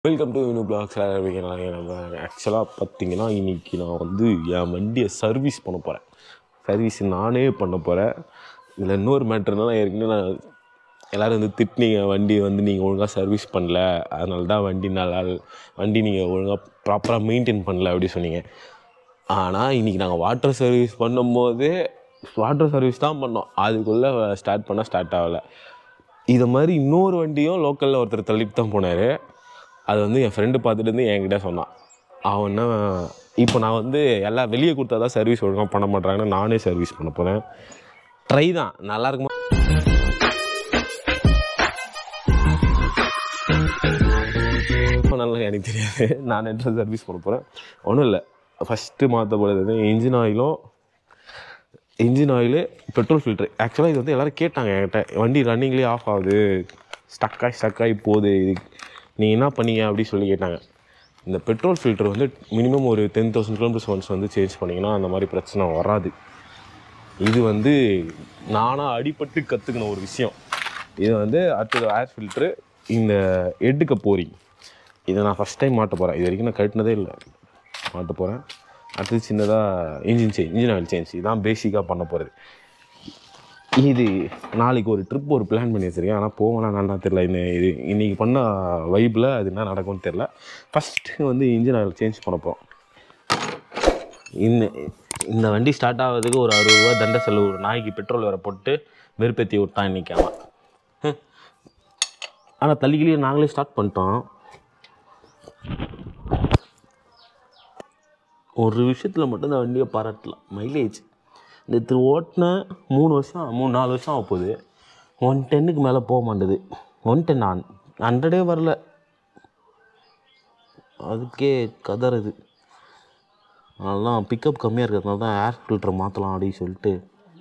Welcome to யூனு blocks நம்ம ஆக்சுவலாக பார்த்தீங்கன்னா இன்னைக்கு நான் வந்து என் வண்டியை சர்வீஸ் பண்ண போகிறேன் சர்வீஸ் நானே பண்ண போகிறேன் இதில் இன்னொரு மேட்ருனா ஏற்கனவே நான் எல்லோரும் வந்து திட்டினீங்க வண்டி வந்து நீங்கள் ஒழுங்காக சர்வீஸ் பண்ணல அதனால தான் வண்டி நல்லா இல்ல- வண்டி நீங்கள் ஒழுங்காக ப்ராப்பராக மெயின்டைன் பண்ணல அப்படி சொன்னீங்க ஆனால் இன்றைக்கி நாங்கள் வாட்டர் சர்வீஸ் பண்ணும்போது வாட்டர் சர்வீஸ் தான் பண்ணோம் அதுக்குள்ளே ஸ்டார்ட் பண்ண ஸ்டார்ட் ஆகலை இதை மாதிரி இன்னொரு வண்டியும் லோக்கலில் ஒருத்தர் தள்ளிட்டு தான் போனார் அது வந்து என் ஃப்ரெண்டு பார்த்துட்டு வந்து என்கிட்ட சொன்னான் அவன்னா இப்போ நான் வந்து எல்லாம் வெளியே கொடுத்தா தான் சர்வீஸ் ஒழுங்காக பண்ண மாட்டாங்கன்னு நானே சர்வீஸ் பண்ண போகிறேன் ட்ரை தான் நல்லா இருக்குமா நல்லா எனக்கு தெரியாது நான் என்ன சர்வீஸ் பண்ண போகிறேன் ஒன்றும் இல்லை ஃபஸ்ட்டு மாற்ற போகிறது இன்ஜின் ஆயிலும் இன்ஜின் ஆயிலு பெட்ரோல் ஃபில்ட்ரு ஆக்சுவலாக இது வந்து எல்லோரும் கேட்டாங்க என்கிட்ட வண்டி ரன்னிங்லேயே ஆஃப் ஆகுது ஸ்டக்காகி ஸ்டக்காகி போகுது இது நீங்கள் என்ன பண்ணீங்க அப்படி சொல்லி கேட்டாங்க இந்த பெட்ரோல் ஃபில்டர் வந்து மினிமம் ஒரு டென் தௌசண்ட் கிலோமீட்டர்ஸ் ஒன்ஸ் வந்து சேஞ்ச் பண்ணிங்கன்னா அந்த மாதிரி பிரச்சனை வராது இது வந்து நானாக அடிபட்டு கற்றுக்கின ஒரு விஷயம் இது வந்து அடுத்தது ஏர் ஃபில்ட்ரு இந்த எட்டுக்க போரிங் இதை நான் ஃபஸ்ட் டைம் மாட்ட போகிறேன் இது வரைக்கும் நான் கட்டினதே இல்லை மாட்ட போகிறேன் அடுத்தது சின்னதாக engine change engine oil change இதுதான் பேசிக்காக பண்ண போகிறது இது நாளைக்கு ஒரு ட்ரிப் ஒரு பிளான் பண்ணி வச்சுருக்கேன் ஆனால் போகலாம் என்னன்னு தெரியல இந்த இது இன்றைக்கி பண்ண வைப்பில் அது என்ன நடக்கும்னு தெரில ஃபஸ்ட்டு வந்து இன்ஜின் ஆயில் சேஞ்ச் பண்ண போகிறோம் இந்த இந்த வண்டி ஸ்டார்ட் ஆகிறதுக்கு ஒரு அறுபது ரூபா தண்ட செலவு ஒரு நாய்க்கு பெட்ரோல் வேற போட்டு வெறுப்பேற்றி விட்டான் இன்னைக்கு அவன் ஆனால் தள்ளிக்கிலேயே நாங்களே ஸ்டார்ட் பண்ணிட்டோம் ஒரு விஷயத்தில் மட்டும் இந்த வண்டியை பாராட்டலாம் மைலேஜ் இந்த திரு ஓட்டின மூணு வருஷம் மூணு நாலு வருஷம் ஆக போகுது ஒன் டென்னுக்கு மேலே போக மாட்டேது ஒன் டென் ஆன் ஹண்ட்ரடே வரல அதுக்கே கதறுது அதெல்லாம் பிக்கப் கம்மியாக இருக்கிறதுனால தான் ஏர் ஃபில்டரை மாற்றலாம் அப்படின்னு சொல்லிட்டு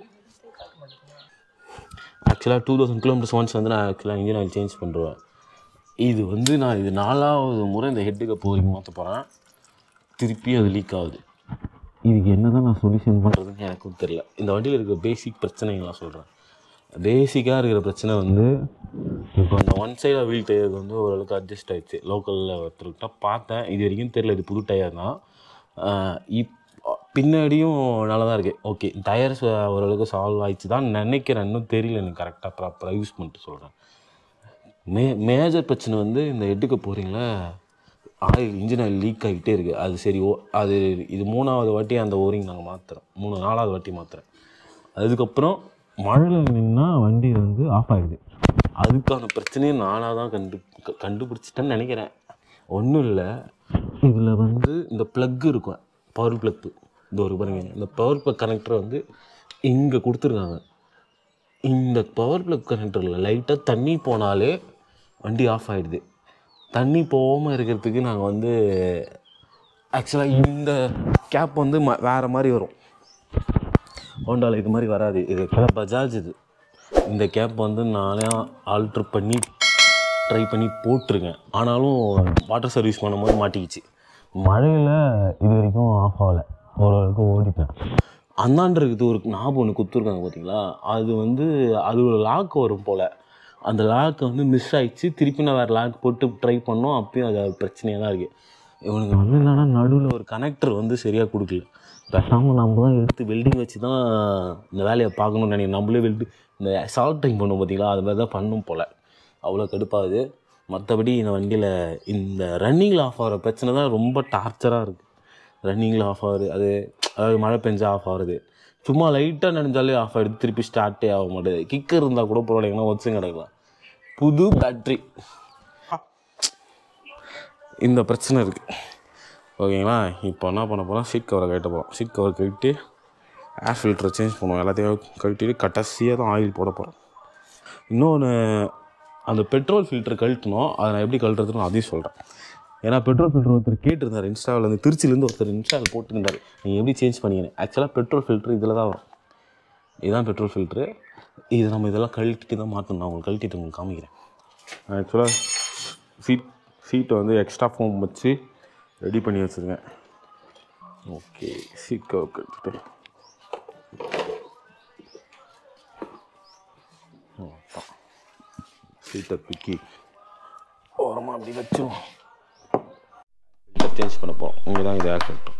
ஆக்சுவலாக டூ தௌசண்ட் கிலோமீட்டர்ஸ் ஒன்ஸ் வந்து நான் ஆக்சுவலாக இன்ஜின் ஆயில் சேஞ்ச் பண்ணுறேன் இது வந்து நான் இது நாலாவது முறை இந்த ஹெட்டுக்கு போரிங் மாற்ற போகிறேன் திருப்பி அது லீக் ஆகுது இதுக்கு என்ன தான் நான் சொல்யூஷன் பண்ணுறதுன்னு எனக்கும் தெரியல இந்த வண்டியில் இருக்கிற பேசிக் பிரச்சனைகள் நான் சொல்கிறேன் பேசிக்காக இருக்கிற பிரச்சனை வந்து இப்போ அந்த ஒன் சைடாக வீல் டயருக்கு வந்து ஓரளவுக்கு அட்ஜஸ்ட் ஆயிடுச்சு லோக்கலில் ஒருத்தர்கிட்ட பார்த்தேன் இது வரைக்கும் தெரியல இது புது டயர் தான் ஆஹ் இப் பின்னாடியும் நல்லா தான் இருக்குது ஓகே டயர்ஸ் ஓரளவுக்கு சால்வ் ஆயிடுச்சு தான் நினைக்கிறேன் இன்னும் தெரியல எனக்கு கரெக்டாக ப்ராப்பராக யூஸ் பண்ணிட்டு சொல்கிறேன் மே மேஜர் பிரச்சனை வந்து இந்த எடுக்க போகிறீங்களா ஆயில் இன்ஜின் ஆயில் லீக் ஆகிட்டே இருக்குது அது சரி ஓ அது இது மூணாவது வாட்டி அந்த ஓரிங் நாங்கள் மாற்றுறோம் மூணு நாலாவது வாட்டி மாற்றுறேன் அதுக்கப்புறம் மழையில் நின்னா வண்டி வந்து ஆஃப் ஆகிடுது அதுக்கான பிரச்சனையை நானாக தான் கண்டு க- கண்டுபிடிச்சிட்டேன்னு நினைக்கிறேன் ஒன்றும் இல்லை இதில் வந்து இந்த ப்ளக் இருக்கும் பவர் ப்ளக்கு இந்த ஒரு பாருங்க இந்த பவர் ப்ளக் கனெக்டர் வந்து இங்கே கொடுத்துருக்காங்க இந்த பவர் ப்ளக் கனெக்டரில் லைட்டாக தண்ணி போனாலே வண்டி ஆஃப் ஆகிடுது தண்ணி போகாமல் இருக்கிறதுக்கு நாங்கள் வந்து ஆக்சுவலாக இந்த கேப் வந்து ம வேறு மாதிரி வரும் ஹோண்டாவில் இது மாதிரி வராது இது ஆக்சுவலாக பஜாஜ் இது இந்த கேப் வந்து நானே ஆல்ட்ரு பண்ணி ட்ரை பண்ணி போட்டிருக்கேன் ஆனாலும் வாட்டர் சர்வீஸ் பண்ணும்போது மாட்டிக்கிச்சு மழையில் இது வரைக்கும் ஆஃப் ஆகலை ஓரளவுக்கு ஓடிட்டேன் அந்தாண்டு இருக்குது ஒரு ஞாபகம் ஒன்று குத்துருக்காங்க பார்த்தீங்களா அது வந்து அது ஒரு லாக் வரும் போல் அந்த லாக் வந்து மிஸ் ஆயிடுச்சு திருப்பி நான் வேறு லாக் போட்டு ட்ரை பண்ணோம் அப்பயும் அது பிரச்சனையாக தான் இருக்குது இவனுக்கு வந்து என்னன்னா நடுவில் ஒரு கனெக்டர் வந்து சரியாக கொடுக்கல பேசாமல் நம்ம தான் எடுத்து வெல்டிங் வச்சு தான் இந்த வேலையை பார்க்கணும்னு நினைக்கிறேன் நம்மளே வெல்டு இந்த சால்ட்ரிங் பண்ணுவோம் பார்த்தீங்களா அது மாதிரி தான் பண்ணும் போல் அவ்வளோ கடுப்பாகுது மற்றபடி இந்த வண்டியில் இந்த ரன்னிங்கில் ஆஃப் ஆகிற பிரச்சனை தான் ரொம்ப டார்ச்சராக இருக்குது ரன்னிங்கில் ஆஃப் ஆகுது அது அதாவது மழை பெஞ்சா ஆஃப் ஆகுது சும்மா லைட்டாக நினைஞ்சாலே ஆஃப் ஆகிடுது திருப்பி ஸ்டார்ட்டே ஆக மாட்டேது கிக்கர் இருந்தால் கூட பரவாயில்லைங்கன்னா ஒச்சும் கிடக்கலாம் புது பேட்ரி இந்த பிரச்சனை இருக்குது ஓகேங்களா இப்போ என்ன பண்ண போகிறோம் சீட் கவரை கட்ட போகிறோம் சீட் கவர் கழட்டி ஏர் ஃபில்டரை சேஞ்ச் பண்ணுவோம் எல்லாத்தையும் கழட்டிட்டு கடைசியாக தான் ஆயில் போட போகிறோம் இன்னொன்று அந்த பெட்ரோல் ஃபில்டர் கழட்டணும் அதை நான் எப்படி கழட்டுறதுன்னு அதையும் சொல்கிறேன் ஏன்னா பெட்ரோல் ஃபில்டர் ஒருத்தர் கேட்டிருந்தார் இன்ஸ்டாவில் வந்து திருச்சிலேருந்து ஒருத்தர் இன்ஸ்டாவில் போட்டிருந்தார் நீங்கள் எப்படி சேஞ்ச் பண்ணீங்கன்னு ஆக்சுவலாக பெட்ரோல் ஃபில்டர் இதில் தான் வரும் இதுதான் பெட்ரோல் ஃபில்ட்ரு இது நம்ம இதெல்லாம் கழட்டிட்டு தான் மாற்றணும் நான் உங்களுக்கு கழட்டிட்டு உங்களுக்கு காமிக்கிறேன் ஆக்சுவலாக சீட் சீட்டை வந்து எக்ஸ்ட்ரா ஃபோம் வச்சு ரெடி பண்ணி வச்சுருக்கேன் ஓகே சீட் கவர் கட்டிட்டு சீட்டை தூக்கி ஓரமாக அப்படி வச்சிரும் சேஞ்ச் பண்ண போகிறோம் இங்கே தான் இது ஏர் ஃபில்ட்ரு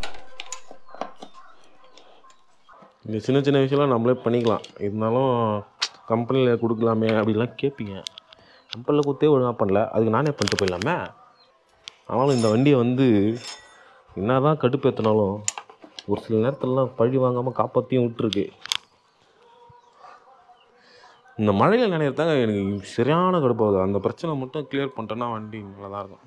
இந்த சின்ன சின்ன விஷயம்லாம் நம்மளே பண்ணிக்கலாம் இருந்தாலும் கம்பெனியில் கொடுக்கலாமே அப்படிலாம் கேட்பீங்க கம்பெனியில் கொடுத்தே ஒழுங்காக பண்ணல அதுக்கு நானே பண்ணிட்டு போயிடலாமே ஆனாலும் இந்த வண்டியை வந்து என்ன தான் கடுப்பேற்றினாலும் ஒரு சில நேரத்துலலாம் பழி வாங்காமல் காப்பாற்றியும் விட்டுருக்கு இந்த மழையில் நினைக்கிறதாங்க எனக்கு சரியான கடுப்பாகுது அந்த பிரச்சனை மட்டும் கிளியர் பண்ணிட்டேன்னா வண்டி நல்லா தான் இருக்கும்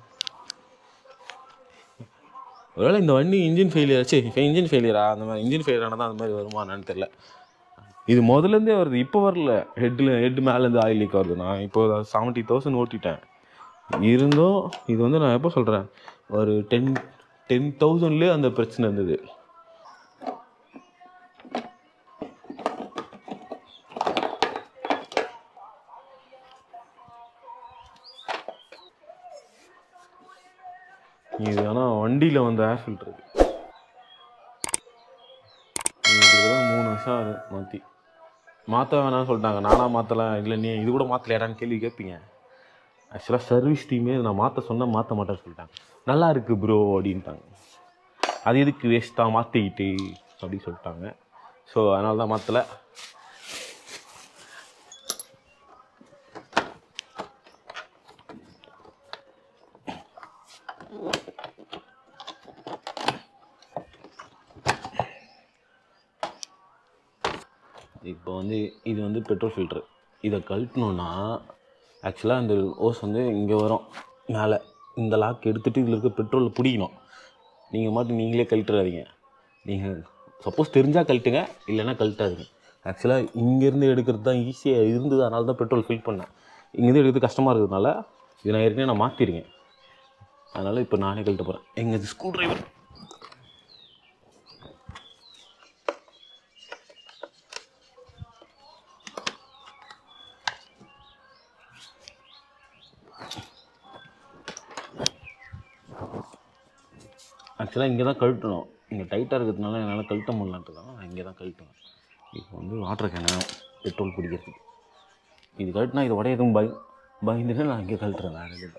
ஒருவேளை இந்த வண்டி இன்ஜின் ஃபெயிலியர் சரி இன்ஜின் ஃபெயிலியரா அந்த மாதிரி இன்ஜின் ஃபெயிலியர் ஆனால் தான் அந்த மாதிரி வருமா என்னன்னு தெரில இது முதலேருந்தே வருது இப்போ வரல ஹெட்டில் ஹெட் மேலேருந்து ஆயில் லீக் வருது நான் இப்போ செவன்ட்டி தௌசண்ட் ஓட்டிட்டேன் இருந்தும் இது வந்து நான் எப்போ சொல்கிறேன் ஒரு டென் டென் தௌசண்ட்லேயே அந்த பிரச்சனை இருந்தது இது ஆனால் வண்டியில் வந்த ஏர் ஃபில்ட்ரு இதுக்கு மூணு வருஷம் ஆகுது மாற்றி மாற்ற வேணாம்னு சொல்லிட்டாங்க நானாக மாற்றலாம் இல்லை நீ இது கூட மாற்றலையாடான்னு கேள்வி கேட்பீங்க ஆக்சுவலாக சர்வீஸ் டீமே நான் மாற்ற சொன்னால் மாற்ற மாட்டேன்னு சொல்லிட்டாங்க நல்லா இருக்குது ப்ரோ அப்படின்ட்டாங்க அது எதுக்கு வேஸ்ட்டாக மாற்றிக்கிட்டு அப்படின்னு சொல்லிட்டாங்க ஸோ அதனால தான் மாற்றலை இப்போ வந்து இது வந்து பெட்ரோல் ஃபில்ட்ரு இதை கழட்டணுன்னா ஆக்சுவலாக இந்த ஓஸ் வந்து இங்கே வரும் மேலே இந்த லாக் எடுத்துகிட்டு இதில் இருக்க பெட்ரோலில் பிடிக்கணும் நீங்கள் மட்டும் நீங்களே கழட்டுறாதீங்க நீங்கள் சப்போஸ் தெரிஞ்சால் கழட்டுங்க இல்லைன்னா கழட்டாதீங்க ஆக்சுவலாக இங்கேருந்து எடுக்கிறது தான் ஈஸியாக இருந்தது அதனால தான் பெட்ரோல் ஃபில் பண்ணேன் இங்கேருந்து எடுக்கிறது கஷ்டமாக இருக்கிறதுனால இது நான் ஏற்கனவே நான் மாற்றிருக்கேன் அதனால் இப்போ நானே கழட்ட போகிறேன் எங்கள் ஸ்க்ரூ டிரைவர் ஆக்சுவலாக இங்கே தான் கழட்டணும் இங்கே டைட்டாக இருக்கிறதுனால என்னால் கழட்ட முடியலன்றதால நான் இங்கே தான் கழட்டுவேன் இப்போ வந்து வாட்டர் கேனு பெட்ரோல் குடிக்கிறதுக்கு இது கழட்டினா இது உடையதும் பய பயந்துட்டு நான் இங்கே கழட்டுறேன் வேறு எதுவும் இல்லை.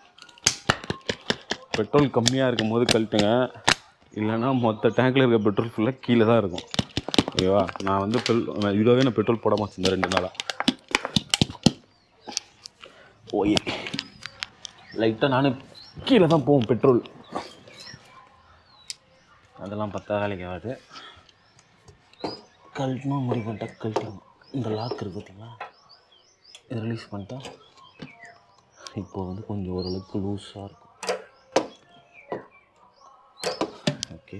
பெட்ரோல் கம்மியாக இருக்கும் போது கழட்டுங்க இல்லைன்னா மொத்த டேங்கில் இருக்க பெட்ரோல் ஃபுல்லாக கீழே தான் இருக்கும் ஓகேவா நான் வந்து பெல் இதுவாகவே நான் பெட்ரோல் போட மாட்டேன் ரெண்டு நாளாக ஓயே லைட்டாக நானும் கீழே தான் போவோம் பெட்ரோல் அதெல்லாம் பத்தா வேலைக்கு ஆகாது கழட்டணும் முடிவு பண்ணிட்டா கழட்டணும் இந்த லாக் இருக்குது பார்த்தீங்களா இதை ரிலீஸ் பண்ணிட்டா இப்போ வந்து கொஞ்சம் ஓரளவுக்கு லூஸாக இருக்கும் ஓகே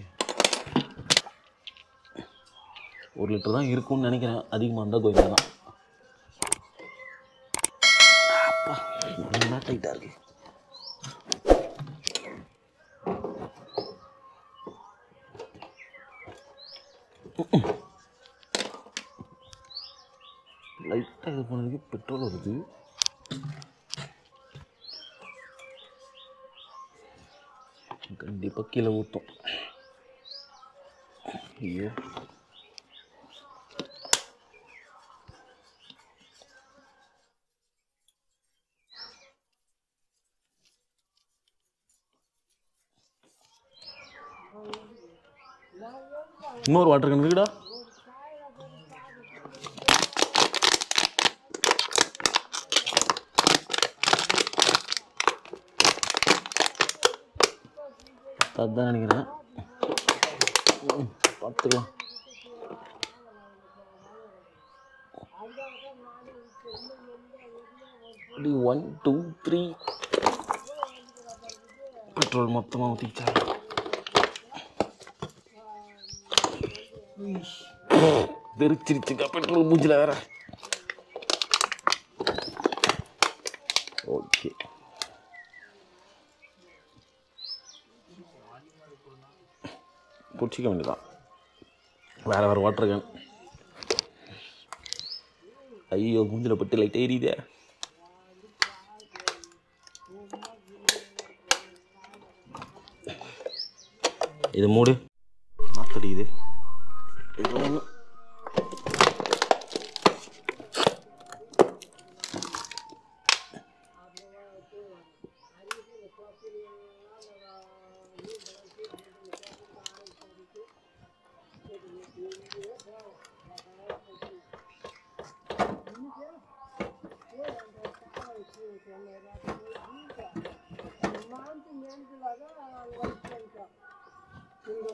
ஒரு லிட்டர் தான் இருக்கும்னு நினைக்கிறேன் அதிகமாக இருந்தால் கொஞ்சம் தான் அப்பா நல்லா டைட்டாக இருக்கு லைட்டாக இது பண்ணதுக்கு பெட்ரோல் வருது கண்டிப்பாக கீழே ஊற்றும் ஐயோ இன்னொரு வாட்டர் கேன் இருக்குடா அதுதான் நினைக்கிறேன் ம், பார்த்துக்கலாம் அப்படி ஒன் டூ த்ரீ பெட்ரோல் மொத்தமாக ஊற்றிச்சா தெரிச்சிருச்சுக்கா பெட்ரோல் மூஞ்சில் வேற ஓகே பிடிச்சிக்க வேண்டியதான் வேறு வேறு வாட்டர் கேன் ஐயோ மூஞ்சில் பட்டு லைட்டாக எரியுதே இது மூடு நாத்தடிக்குது இது ஒன்று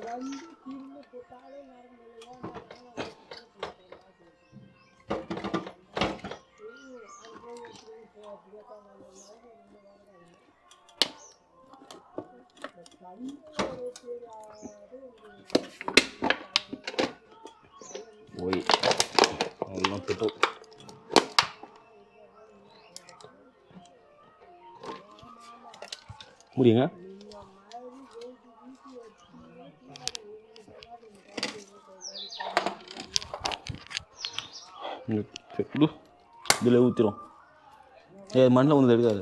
ஓய் அதெல்லாம் பெட்ரோல் முடியுங்க இதில் ஊற்றிடும் ஏ மண்ணில் வந்து எடுக்காது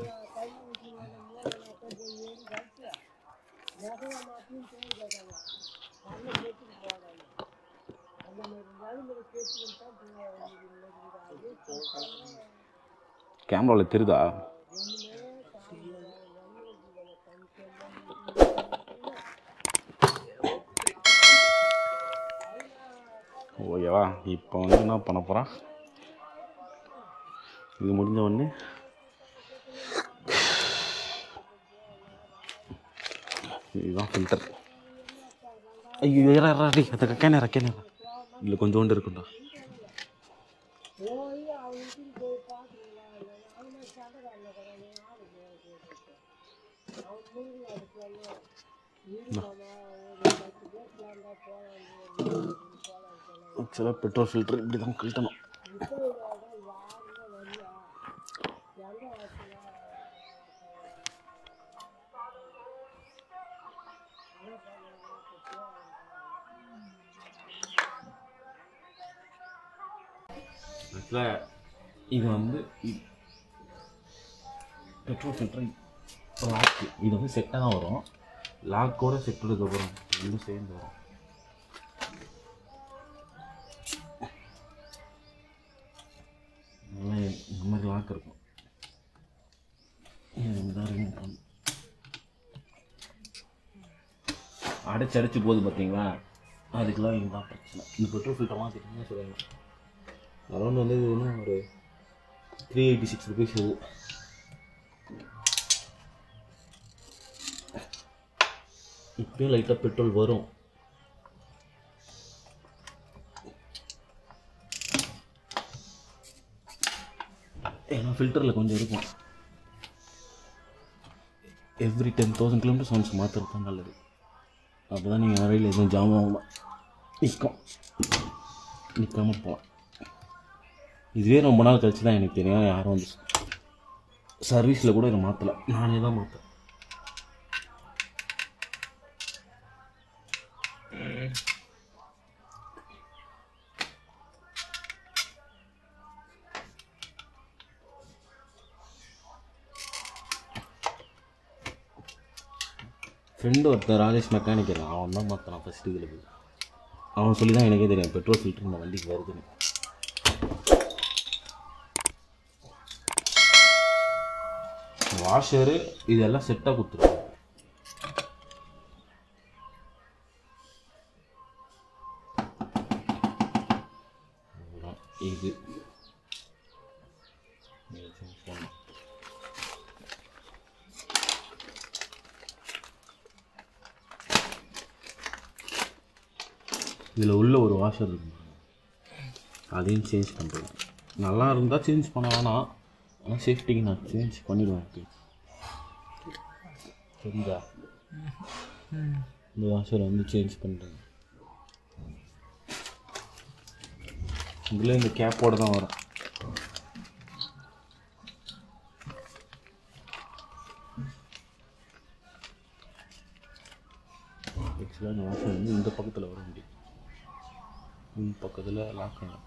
கேமராவில் தெரியுதா ஓகேவா இப்போ வந்து என்ன பண்ண போகிறான் இது முடிஞ்ச உடனே இதுதான் ஃபில்டர் ஐயோ ஏறா ஏறா டேய் அந்த கேனரா கேனரா இல்லை கொஞ்சோண்டு இருக்கும்டா ஆக்சுவலாக பெட்ரோல் ஃபில்டர் இப்படி தான் கழட்டணும் ஆக்சுவலாக இது வந்து பெட்ரோல் ஃபில்டர் லாக்கு இது வந்து செட்டாக தான் வரும் லாக்கோட செட் அப்புறம் ரெண்டும் சேர்ந்து வரும் நல்லா இந்த மாதிரி லாக் இருக்கும் இது தான் remove பண்ணணும். அடைச்சு அடைச்சு போகுது பார்த்தீங்களா அதுக்கெல்லாம் இதுதான் பிரச்சனை இந்த பெட்ரோல் ஃபில்டர்லாம் தெரியுமா சொல்லுவாங்க அரௌண்ட் வந்து இது என்ன ஒரு த்ரீ எயிட்டி சிக்ஸ் ருபீஸ் இது இப்பயும் லைட்டாக பெட்ரோல் வரும் ஏன்னா ஃபில்டரில் கொஞ்சம் இருக்கும் every ten thousand kilometres once மாற்றுறது தான் நல்லது அப்போ தான் நீங்கள் வரையில் எதுவும் ஜாம் ஆகாம நிற்கும் நிற்காம போகலாம் இதுவே ரொம்ப நாள் கழிச்சு தான் எனக்கு தெரியும் யாரும் வந்து சர்வீஸில் கூட இதை மாற்றலை நானே தான் மாற்றேன் ஃப்ரெண்டு ஒருத்தன் ராஜேஷ் மெக்கானிக் இருக்கான் அவன் தான் மாற்றினான் ஃபஸ்ட்டு இதில் போய் அவன் சொல்லி தான் எனக்கே தெரியும் பெட்ரோல் ஃபில்டர் இந்த வண்டிக்கு வருதுன்னு வாஷரு இதெல்லாம் செட்டாக கொடுத்துருவாங்க அவ்வளவுதான். இது இது change பண்ணணும். இதில் உள்ள ஒரு வாஷர் இருக்கு பாருங்க. அதையும் சேஞ்ச் பண்ணுறேன் நல்லா இருந்தால் சேஞ்ச் பண்ண வேணாம் ஆனால் சேஃப்டிக்கு நான் சேஞ்ச் பண்ணிடுவேன் okay. சரிதா இந்த வாஷர் வந்து சேஞ்ச் பண்ணுறேன் இதில் இந்த கேப்போட தான் வரும் ஆக்சுவலாக இந்த வாஷர் வந்து இந்த பக்கத்தில் வர முடியும் இந்த பக்கத்தில் லாக் ஆகும்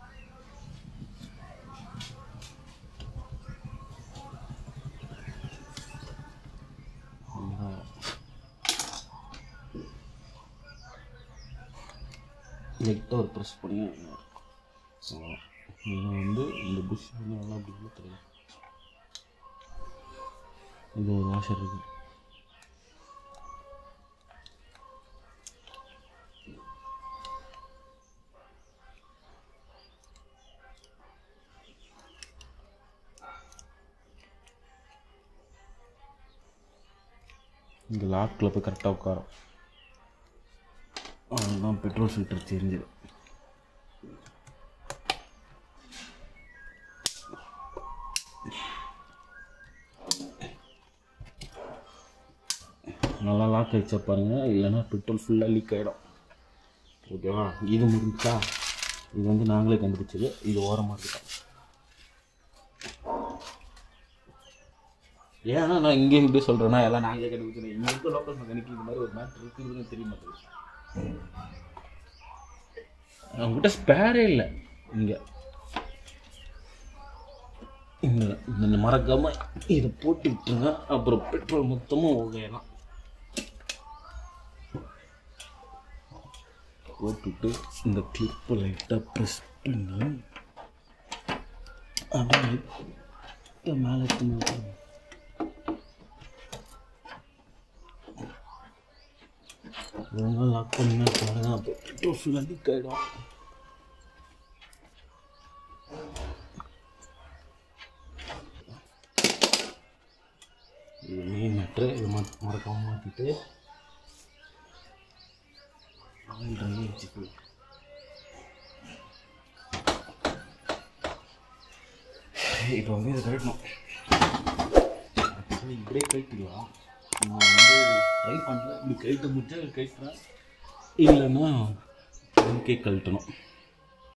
லைட்டாக ஒரு ப்ரெஸ் பண்ணி அவ்வளோதான். இது வந்து இந்த புஷ் வந்து நல்லா அப்படி உள்ள தெரியும் இது ஒரு வாஷர் இருக்கு இந்த லாக்கில் போய் கரெக்டாக உட்காரும் அதுதான் பெட்ரோல் ஃபில்டர் தெரிஞ்சுது நல்லா லாக் ஆகிடுச்சா பாருங்கள் இல்லைன்னா பெட்ரோல் ஃபுல்லாக லீக் ஆகிடும் ஓகேவா இது முடிஞ்சா இது வந்து நாங்களே கண்டுபிடிச்சது இது ஓரமாக இருக்கட்டும் ஏன்னா நான் இங்கே இப்படி சொல்கிறேன்னா எல்லாம் நாங்களே கண்டுபிடிச்சது இங்கே இருக்க லோக்கல் மெக்கானிக்கு இந்த மாதிரி ஒரு மேட்ரு இருக்குதுன்னு தெரிய மாட்டேங்குது அவங்ககிட்ட ஸ்பேரே இல்லை இங்கே இந்த இந்த மறக்காம இதை போட்டு விட்டுருங்க அப்புறம் பெட்ரோல் மொத்தமும் ஓகையெல்லாம் போட்டுட்டு இந்த கிளிப்பை லைட்டாக ப்ரெஸ் பண்ணி அப்படியே லைட்டாக மேலே எடுத்து விட்டுருங்க. ஒழுங்கா லாக் பண்ணினா பாருங்க அப்போ பெட்ரோல் ஃபுல்லாக லீக் ஆகிடும் இது மெயின் மேட்ரு இது மறக்க மறக்காம மாற்றிட்டு ஆயில் ட்ரை வச்சுக்கு இப்போ வந்து இதை கழட்டணும் Actually இப்படியே கழட்டிக்கலாம் நான் வந்து ட்ரை பண்ணுறேன் இப்படி கழட்ட முடிச்சா கழட்டுறேன் இல்லைன்னா இதுக்கே கழட்டணும்